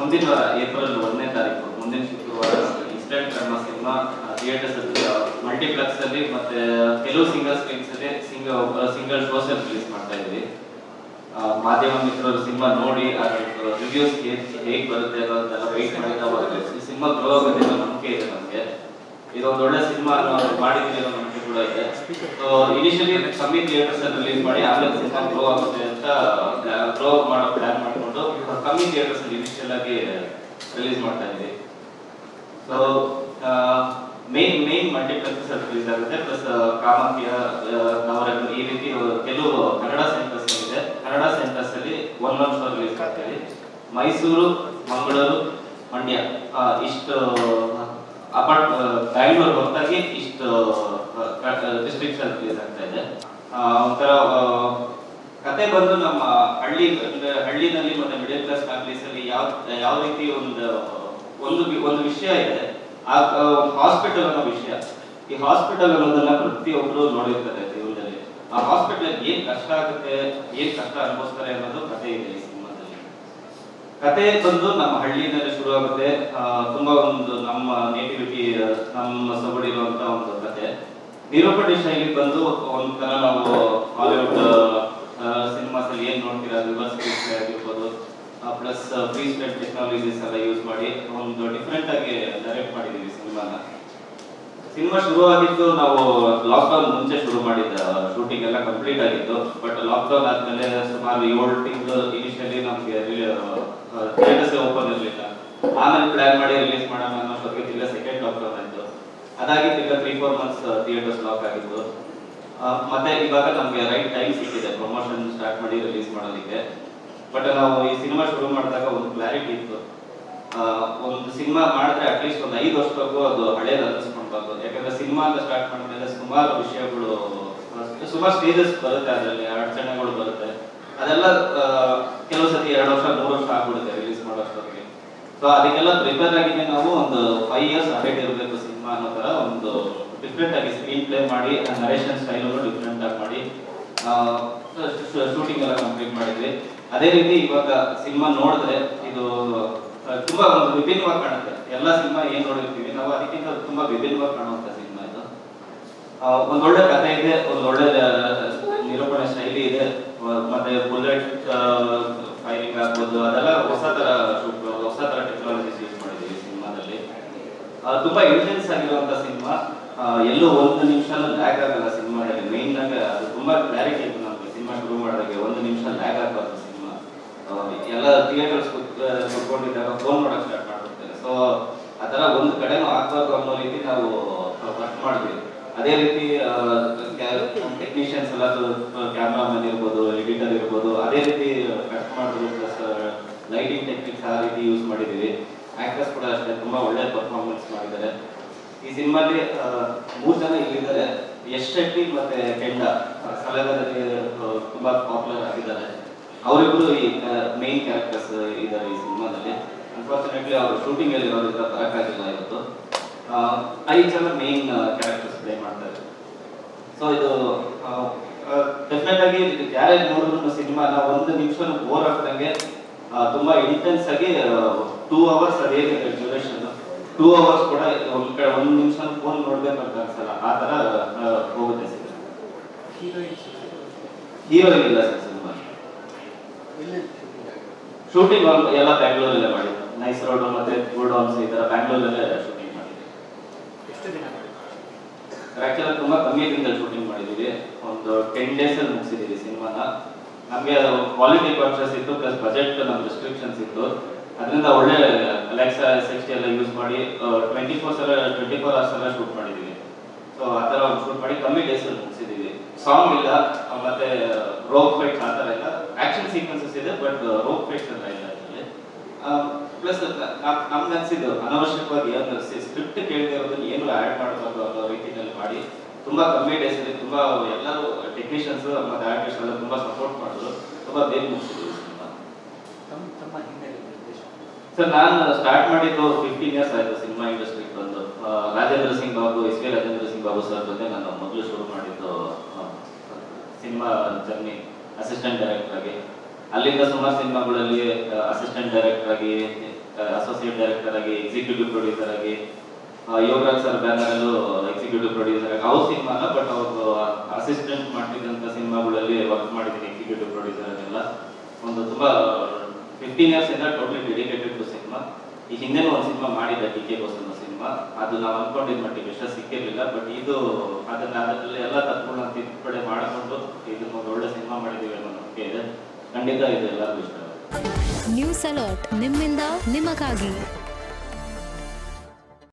ಮುಂದಿನ ವಾರ ಏಪ್ರಿಲ್ ಒಂದನೇ ತಾರೀಕು ಮುಂದಿನ ಶುಕ್ರವಾರ ಇನ್ಸ್ಟೆಂಟ್ ಕರ್ಮ ಸಿನಿಮಾ ಥಿಯೇಟರ್ಸ್ ಅಲ್ಲಿ ಮಲ್ಟಿಪ್ಲೆಕ್ಸ್ ಅಲ್ಲಿ ಮತ್ತೆ ಕೆಲವು ಸಿಂಗಲ್ ಸ್ಕ್ರೀನ್ಸ್ ಅಲ್ಲಿ ಸಿಂಗಲ್ ಸಿಂಗಲ್ ಶೋಸ್ ಅಲ್ಲಿ ರಿಲೀಸ್ ಮಾಡ್ತಾ ಇದ್ವಿ ಆ, ಮಾಧ್ಯಮ ಮಿತ್ರರು ಸಿನಿಮಾ ನೋಡಿ ರಿವ್ಯೂಸ್ ಹೇಗೆ ಬರುತ್ತೆ ಅನ್ನೋದನ್ನೆಲ್ಲ ವೆಯ್ಟ್ ಮಾಡಿದ ಈ ಸಿನಿಮಾ ಗ್ರೋ ಆಗುತ್ತೆ ಅನ್ನೋ ನಂಬಿಕೆ ಇದೆ ನಮಗೆ ಇದೊಂದು ಒಳ್ಳೆ ಸಿನಿಮಾ ಮಾಡಿದೀವಿ ಅನ್ನೋ ನಂಬಿಕೆ ಕೂಡ ಇದೆ ಸೊ ಇನಿಷಿಯಲಿ ಕಮ್ಮಿ ಥಿಯೇಟರ್ಸ್ ಅಲ್ಲಿ ರಿಲೀಸ್ ಮಾಡಿ ಆಮೇಲೆ ಸಿನಿಮಾ ಗ್ರೋ ಆಗುತ್ತೆ ಅಂತ ಗ್ರೋ ಮಾಡೋ ಪ್ಲಾನ್ ಮಾಡಿಕೊಂಡು ಕಮ್ಮಿ ಥಿಯೇಟರ್ಸ್ ಅಲ್ಲಿ ಇನಿಷಿಯಲ್ ಆಗಿ ರಿಲೀಸ್ ಮಾಡ್ತಾ ಇದ್ದೀವಿ ಸೊ ಮೇನ್ ಮೇನ್ ಮಲ್ಟಿಪ್ಲೆಕ್ಸಸ್ ಅಲ್ಲಿ ರಿಲೀಸ್ ಆಗುತ್ತೆ ಪ್ಲಸ್ ಕಾಮಾಖ್ಯ ನವರತ್ನ ಈ ರೀತಿ ಕೆಲವು ಕನ್ನಡ ಸೆಂಟರ್ಸ್ ಇದೆ ಕನ್ನಡ ಸೆಂಟರ್ಸ್ ಅಲ್ಲಿ ಒನ್ ಒನ್ ಶೋ ರಿಲೀಸ್ ಮಾಡ್ತೀವಿ ಮೈಸೂರು ಮಂಗಳೂರು ಮಂಡ್ಯ ಆ, ಇಷ್ಟು ಅಪಾರ್ಟ್ ಬ್ಯಾಂಗ್ಳೂರ್ ಹೊರತಾಗಿ ಇಷ್ಟು ಡಿಸ್ಟ್ರಿಕ್ಟ್ಸ್ ಅಲ್ಲಿ ರಿಲೀಸ್ ಆಗ್ತಾ ಇದೆ ಆ, ಒಂಥರ ಆ, ಕತೆ ಬಂದು ನಮ್ಮ ಹಳ್ಳಿ ಅಂದ್ರೆ ಹಳ್ಳಿನಲ್ಲಿ ಮತ್ತೆ ಮಿಡಲ್ ಕ್ಲಾಸ್ ಫ್ಯಾಮಿಲೀಸ್ ಅಲ್ಲಿ ಯಾವ ಯಾವ ರೀತಿ ಒಂದು ಒಂದು ವಿ- ಒಂದು ವಿಷಯ ಇದೆ ಆ ಹಾಸ್ಪಿಟಲ್ ಅನ್ನೋ ವಿಷಯ ಈ ಹಾಸ್ಪಿಟಲ್ ಅನ್ನೋದನ್ನ ಪ್ರತಿಯೊಬ್ರು ನೋಡಿರ್ತಾರೆ ಜೀವನದಲ್ಲಿ ಆ ಹಾಸ್ಪಿಟಲ್ ಏನ್ ಕಷ್ಟ ಆಗುತ್ತೆ ಏನ್ ಕಷ್ಟ ಅನುಭವಿಸ್ತಾರೆ ಅನ್ನೋದು ಕತೆ ಇದೆ ಈ ಸಿನಿಮಾದಲ್ಲಿ ಕತೆ ಬಂದು ನಮ್ಮ ಹಳ್ಳಿನಲ್ಲಿ ಶುರು ಆಗುತ್ತೆ ಆ, ತುಂಬಾ ಒಂದು ನಮ್ಮ ನೇಟಿವಿಟಿ ನಮ್ಮ ಸೊಗಡಿರುವಂತ ಒಂದು ಕತೆ ನಿರೂಪಣೆ ಶೈಲಿ ಬಂದು ಒಂಥರ ನಾವು ಹಾಲಿವುಡ್ ಸಿನಿಮಾಸ್ ಅಲ್ಲಿ ಏನ್ ನೋಡ್ತೀರಾ ರಿವರ್ಸ್ ಆಗಿರ್ಬೋದು ಪ್ಲಸ್ ಫ್ರೀ ಸ್ಟೈಲ್ ಟೆಕ್ನಾಲಜೀಸ್ ಎಲ್ಲ ಯೂಸ್ ಮಾಡಿ ಒಂದು ಡಿಫ್ರೆಂಟ್ ಆಗಿ ಡೈರೆಕ್ಟ್ ಮಾಡಿದೀವಿ ಸಿನಿಮಾನ ಸಿನಿಮಾ ಶುರು ಆಗಿದ್ದು ನಾವು ಲಾಕ್ಡೌನ್ ಮುಂಚೆ ಶುರು ಮಾಡಿದ್ದ ಶೂಟಿಂಗ್ ಎಲ್ಲ ಕಂಪ್ಲೀಟ್ ಆಗಿತ್ತು ಬಟ್ ಲಾಕ್ಡೌನ್ ಆದ್ಮೇಲೆ ಸುಮಾರು ಏಳು ತಿಂಗಳು ಇನಿಷಿಯಲಿ ನಮ್ಗೆ ಥಿಯೇಟರ್ಸ್ ಓಪನ್ ಇರಲಿಲ್ಲ ಆಮೇಲೆ ಪ್ಲಾನ್ ಮಾಡಿ ರಿಲೀಸ್ ಮಾಡೋಣ ಅನ್ನೋಷ್ಟೊತ್ತಿಗೆ ತಿರ್ಗಾ ಸೆಕೆಂಡ್ ಲಾಕ್ಡೌನ್ ಆಯ್ತು ಅದಾಗಿ ತಿರ್ಗಾ three four months theatres lock ಆಗಿತ್ತು ಆ, ಮತ್ತೆ ಇವಾಗ ನಮ್ಗೆ ರೈಟ್ ಟೈಮ್ ಸಿಕ್ಕಿದೆ ಪ್ರಮೋಷನ್ ಸ್ಟಾರ್ಟ್ ಮಾಡಿ ರಿಲೀಸ್ ಮಾಡೋದಕ್ಕೆ ಬಟ್ ನಾವು ಈ ಸಿನಿಮಾ ಶುರು ಮಾಡಿದಾಗ ಒಂದು ಕ್ಲಾರಿಟಿ ಇತ್ತು ಆ, ಒಂದು ಸಿನಿಮಾ ಮಾಡಿದ್ರೆ ಅಟ್ಲೀಸ್ಟ್ ಒಂದು ಐದು ವರ್ಷವರೆಗೂ ಅದು ಹಳೇದು ಅನ್ನಿಸ್ಕೊಳ್ಬಾರ್ದು ಯಾಕಂದ್ರೆ ಸಿನಿಮಾ ಅಂತ ಸ್ಟಾರ್ಟ್ ಮಾಡಿದ್ಮೇಲೆ ಸುಮಾರು ವಿಷಯಗಳು ಆ, ಸುಮಾರು ಸ್ಟೇಜಸ್ ಬರುತ್ತೆ ಅದರಲ್ಲಿ ಅಡಚಣೆಗಳು ಬರುತ್ತೆ ಅದೆಲ್ಲ ಆ, ಕೆಲವು ಸತಿ ಎರಡು ವರ್ಷ ಮೂರು ವರ್ಷ ಆಗ್ಬಿಡುತ್ತೆ ರಿಲೀಸ್ ಮಾಡೋಷ್ಟೊತ್ತಿಗೆ ಸೊ ಅದಕ್ಕೆಲ್ಲ ಪ್ರಿಪೇರ್ ಆಗಿದೆ ನಾವು ಒಂದು ಫೈವ್ ಇಯರ್ಸ್ ಅಹೆಡ್ ಇರಬೇಕು ಸಿನಿಮಾ ಅನ್ನೋ ತರ ಒಂದು ಡಿಫ್ರೆಂಟ್ ಆಗಿ ಸ್ಕ್ರೀನ್ ಪ್ಲೇ ಮಾಡಿ ನರೇಷನ್ ಸ್ಟೈಲನ್ನು ಡಿಫ್ರೆಂಟ್ ಆಗಿ ಮಾಡಿ ಶೂಟಿಂಗ್ ಎಲ್ಲ ಕಂಪ್ಲೀಟ್ ಮಾಡಿದ್ವಿ ಅದೇ ರೀತಿ ಇವಾಗ ಸಿನಿಮಾ ನೋಡಿದ್ರೆ ಇದು ಆ, ತುಂಬಾ ಒಂದು ವಿಭಿನ್ನವಾಗಿ ಕಾಣುತ್ತೆ ಎಲ್ಲ ಸಿನಿಮಾ ಏನ್ ನೋಡಿರ್ತೀವಿ ನಾವು ಅದಕ್ಕಿಂತ ತುಂಬಾ ವಿಭಿನ್ನವಾಗಿ ಕಾಣುವಂತ ಸಿನಿಮಾ ಇದು ಆ, ಒಂದೊಳ್ಳೆ ಕಥೆ ಇದೆ ಒಂದೊಳ್ಳೆ ಆ, ನಿರೂಪಣೆ ಶೈಲಿ ಇದೆ ಆ, ಮತ್ತೆ ಬುಲೆಟ್ ಫೈರಿಂಗ್ ಆಗ್ಬೋದು ಅದೆಲ್ಲ ಹೊಸ ತರ shoot, ಹೊಸ ತರ ಟೆಕ್ನಾಲಜೀಸ್ ಯೂಸ್ ಮಾಡಿದೀವಿ ಸಿನಿಮಾದಲ್ಲಿ ಆ, ತುಂಬಾ ಇಂಟೆನ್ಸ್ ಆಗಿರುವಂತ ಸಿನಿಮಾ ಎಲ್ಲೂ ಒಂದು ನಿಮಿಷ ಲ್ಯಾಗ್ ಆಗಲ್ಲ ಸಿನಿಮಾದಲ್ಲಿ ಮೇನ್ ಆಗಿ ಅದು ತುಂಬಾ ಕ್ಲಾರಿಟಿ ಇತ್ತು ನಮ್ಗೆ ಸಿನಿಮಾ ಶುರು ಮಾಡಿದಾಗ ಒಂದು ನಿಮಿಷ ಲ್ಯಾಗ್ ಆಗಬಾರ್ದು ಸಿನಿಮಾ ಎಲ್ಲ ಥಿಯೇಟರ್ಸ್ ಕುತ್ಕೊಂಡಿದ್ದಾಗ ಫೋನ್ ಮಾಡಕ್ ಸ್ಟಾರ್ಟ್ ಮಾಡ್ಬಿಡ್ತಾರೆ ಸೊ ಆ ತರ ಒಂದು ಕಡೆನೂ ಆಗ್ಬಾರ್ದು ಅನ್ನೋ ರೀತಿ ನಾವು ವರ್ಕ್ ಮಾಡಿದ್ವಿ ಅದೇ ರೀತಿ ಟೆಕ್ನಿಷಿಯನ್ಸ್ ಎಲ್ಲ ಕ್ಯಾಮ್ರಾಮನ್ ಇರ್ಬೋದು ಎಡಿಟರ್ ಇರ್ಬೋದು ಅದೇ ರೀತಿ ಕಟ್ ಮಾಡಿದ್ರು ಪ್ಲಸ್ ಲೈಟಿಂಗ್ ಟೆಕ್ನಿಕ್ಸ್ ಆ ರೀತಿ ಯೂಸ್ ಮಾಡಿದೀವಿ ಆಕ್ಟರ್ಸ್ ಕೂಡ ಅಷ್ಟೇ ತುಂಬಾ ಒಳ್ಳೆ ಪರ್ಫಾರ್ಮೆನ್ಸ್ ಮಾಡಿದ್ದಾರೆ ಈ ಸಿನಿಮಾಲಿ ಮೂರು ಜನ ಇಲ್ಲಿದ್ದಾರೆ ಯಶ್ ಶೆಟ್ಟಿ ಮತ್ತೆ ಕೆಂಡ ಸಲಗದಲ್ಲಿ ತುಂಬಾ ಪಾಪ್ಯುಲರ್ ಆಗಿದ್ದಾರೆ ಅವರಿಬ್ರು ಈ ಮೇನ್ ಕ್ಯಾರೆಕ್ಟರ್ಸ್ ಇದ್ದಾರೆ ಈ ಸಿನಿಮಾದಲ್ಲಿ ಅನ್ಫಾರ್ಚುನೇಟ್ಲಿ ಅವರು ಶೂಟಿಂಗ್ ಅಲ್ಲಿ ಇರೋದ್ರಿಂದ ಬರಕ್ಕಾಗಿಲ್ಲ ಇವತ್ತು ಆ, ಐದು ಜನ ಮೇನ್ ಕ್ಯಾರೆಕ್ಟರ್ಸ್ ಪ್ಲೇ ಮಾಡ್ತಾರೆ ಸೊ ಇದು ಡೆಫಿನೆಟ್ ಆಗಿ ಯಾರೇ ನೋಡಿದ್ರು ಸಿನಿಮಾನ ಒಂದು ನಿಮಿಷ ಬೋರ್ ಆಗ್ದಂಗೆ ಆ, ತುಂಬಾ ಇಂಟೆನ್ಸ್ ಆಗಿ ಟೂ ಅವರ್ಸ್ ಅದೇನಿದೆ ಡ್ಯೂರೇಷನ್ ಟೂ ಅವರ್ಸ್ ಕೂಡ ಒಂದ್ ಕಡೆ ಒಂದು ನಿಮಿಷ ಫೋನ್ ನೋಡ್ಬೇಕು ಅಂತ ಅನ್ಸಲ್ಲ ಆ ತರ ಆ, ಹೋಗುತ್ತೆ ಸಿನಿಮಾ ಹೀರೋಯಿನ್ ಇಲ್ಲ ಸರ್ ಸಿನಿಮಾ ಶೂಟಿಂಗ್ ಎಲ್ಲ ಬ್ಯಾಂಗ್ಳೂರಲ್ಲೇ ಮಾಡಿದ್ದು ನೈಸ್ ರೋಡ್ ಮತ್ತೆ ಗೋಡೌನ್ಸ್ ಈ ತರ ಬ್ಯಾಂಗ್ಳೂರಲ್ಲೇ ಶೂಟಿಂಗ್ ಮಾಡಿದ್ವಿ ಆಕ್ಚುಲಿ ತುಂಬಾ ಕಮ್ಮಿ ದಿನದಲ್ಲಿ ಶೂಟಿಂಗ್ ಮಾಡಿದೀವಿ ಒಂದು ಟೆನ್ ಡೇಸ್ ಅಲ್ಲಿ ಮುಗಿಸಿದೀವಿ ಸಿನಿಮಾನ ನಮಗೆ ಕ್ವಾಲಿಟಿ ಕಾನ್ಶಿಯಸ್ ಇತ್ತು ಪ್ಲಸ್ ಬಜೆಟ್ ನಮ್ಮ ರಿಸ್ಟ್ರಿಕ್ಷನ್ಸ್ ಇತ್ತು ಅದರಿಂದ ಒಳ್ಳೆ ಅಲೆಕ್ಸಾ ಎಸ್ ಎಕ್ಸ್ ಎಲ್ಲ ಯೂಸ್ ಮಾಡಿ ಟ್ವೆಂಟಿ ಫೋರ್ ಸಲ ಟ್ವೆಂಟಿ ಫೋರ್ ಅವರ್ಸ್ ಎಲ್ಲ ಶೂಟ್ ಮಾಡಿದೀವಿ ಸೊ ಆ ಥರ ಶೂಟ್ ಮಾಡಿ ಕಮ್ಮಿ ಡೇಸ್ ಅಲ್ಲಿ ಮುಗಿಸಿದೀವಿ ಸಾಂಗ್ ಇಲ್ಲ ಆ, ಮತ್ತೆ ರೋಪ್ ಫೈಟ್ ಆ ಥರ ಇಲ್ಲ ಆಕ್ಷನ್ ಸೀಕ್ವೆನ್ಸಸ್ ಇದೆ ಬಟ್ ರೋಪ್ ಫೈಟ್ಸ್ ಎಲ್ಲ ಇಲ್ಲ ಇದರಲ್ಲಿ ಪ್ಲಸ್ ನಮ್ಗೆ ಅನ್ಸಿದ್ದು ಅನವಶ್ಯಕವಾಗಿ ಸ್ಕ್ರಿಪ್ಟ್ ಕೇಳದೆ ಇರೋದನ್ನ ಏನು ಆ್ಯಡ್ ಮಾಡಬಾರ್ದು ಅನ್ನೋ ರೀತಿಯಲ್ಲಿ ಮಾಡಿ ತುಂಬಾ ಕಮ್ಮಿ ಡೇಸ್ ಅಲ್ಲಿ ತುಂಬಾ ಎಲ್ಲರೂ ಟೆಕ್ನಿಷಿಯನ್ಸ್ ಮತ್ತೆ ಆರ್ಟಿಸ್ಟ್ ಎಲ್ಲ ತುಂಬಾ ಸಪೋರ್ಟ್ ಮಾಡಿದ್ರು ತುಂಬಾ ಬೇಗ ಮುಗಿಸಿದ್ವಿ ಸಿನಿಮಾ ಸರ್ ನಾನು ಸ್ಟಾರ್ಟ್ ಮಾಡಿದ್ದು ಫಿಫ್ಟೀನ್ ಇಯರ್ಸ್ ಆಯ್ತು ಸಿನಿಮಾ ಇಂಡಸ್ಟ್ರಿಗೆ ಬಂದು ಆ, Rajendra Singh Babu S V Rajendra Singh Babu sir ಜೊತೆ ನಾನು ಮೊದಲು ಶುರು ಮಾಡಿದ್ದು ಸಿನಿಮಾ ಜರ್ನಿ ಅಸಿಸ್ಟೆಂಟ್ ಡೈರೆಕ್ಟರ್ ಆಗಿ ಅಲ್ಲಿಂದ ಸುಮಾರು ಸಿನಿಮಾಗಳಲ್ಲಿ ಅಸಿಸ್ಟೆಂಟ್ ಡೈರೆಕ್ಟರ್ ಆಗಿ ಅಸೋಸಿಯೇಟ್ ಡೈರೆಕ್ಟರ್ ಆಗಿ ಎಕ್ಸಿಕ್ಯೂಟಿವ್ ಪ್ರೊಡ್ಯೂಸರ್ ಆಗಿ ಆ, ಯೋಗರಾಜ್ ಸರ್ ಬ್ಯಾನರ್ ಅಲ್ಲೂ ಎಕ್ಸಿಕ್ಯೂಟಿವ್ ಪ್ರೊಡ್ಯೂಸರ್ ಆಗಿ ಅವ್ರ ಸಿನಿಮಾ ಅಲ್ಲ ಬಟ್ ಅವ್ರು ಅಸಿಸ್ಟೆಂಟ್ ಮಾಡ್ತಿದ್ದಂಥ ಸಿನಿಮಾಗಳಲ್ಲಿ ವರ್ಕ್ ಮಾಡಿದ್ದೀನಿ ಎಕ್ಸಿಕ್ಯೂಟಿವ್ ಪ್ರೊಡ್ಯೂಸರ್ ಎಲ್ಲ ಒಂದು ತುಂಬಾ ಫಿಫ್ಟೀನ್ ಇಯರ್ಸ್ ಇಂದ ಟೋಟಲಿ ಡೆಡಿಕೇಟೆಡ್ ಟು ಸಿನಿಮಾ ಈ ಹಿಂದೆನೂ ಒಂದು ಸಿನಿಮಾ ಮಾಡಿದ್ದೆ ಡಿ ಕೆ ಬೋಸ್ ಅನ್ನೋ ಸಿನಿಮಾ ಅದು ನಾವು ಅನ್ಕೊಂಡಿದ್ ಮಟ್ಟಿಗೆ ಇಷ್ಟ ಸಿಕ್ಕಿರ್ಲಿಲ್ಲ ಬಟ್ ಇದು ಅದನ್ನ ಅದರಲ್ಲಿ ಎಲ್ಲ ತತ್ವಗಳನ್ನ ತಿದ್ದುಪಡಿ ಮಾಡಿಕೊಂಡು ಇದನ್ನ ಒಂದು ಒಳ್ಳೆ ಸಿನಿಮಾ ಮಾಡಿದೀವಿ ಅನ್ನೋ ನಂಬಿಕೆ ಇದೆ ಖಂಡಿತ ಇದು ಎಲ್ಲರಿಗೂ ಇಷ್ಟ ಆಗುತ್ತೆ ನ್ಯೂಸ್ ಅಲರ್ಟ್ ನಿಮ್ಮಿಂದ ನಿಮಗಾಗಿ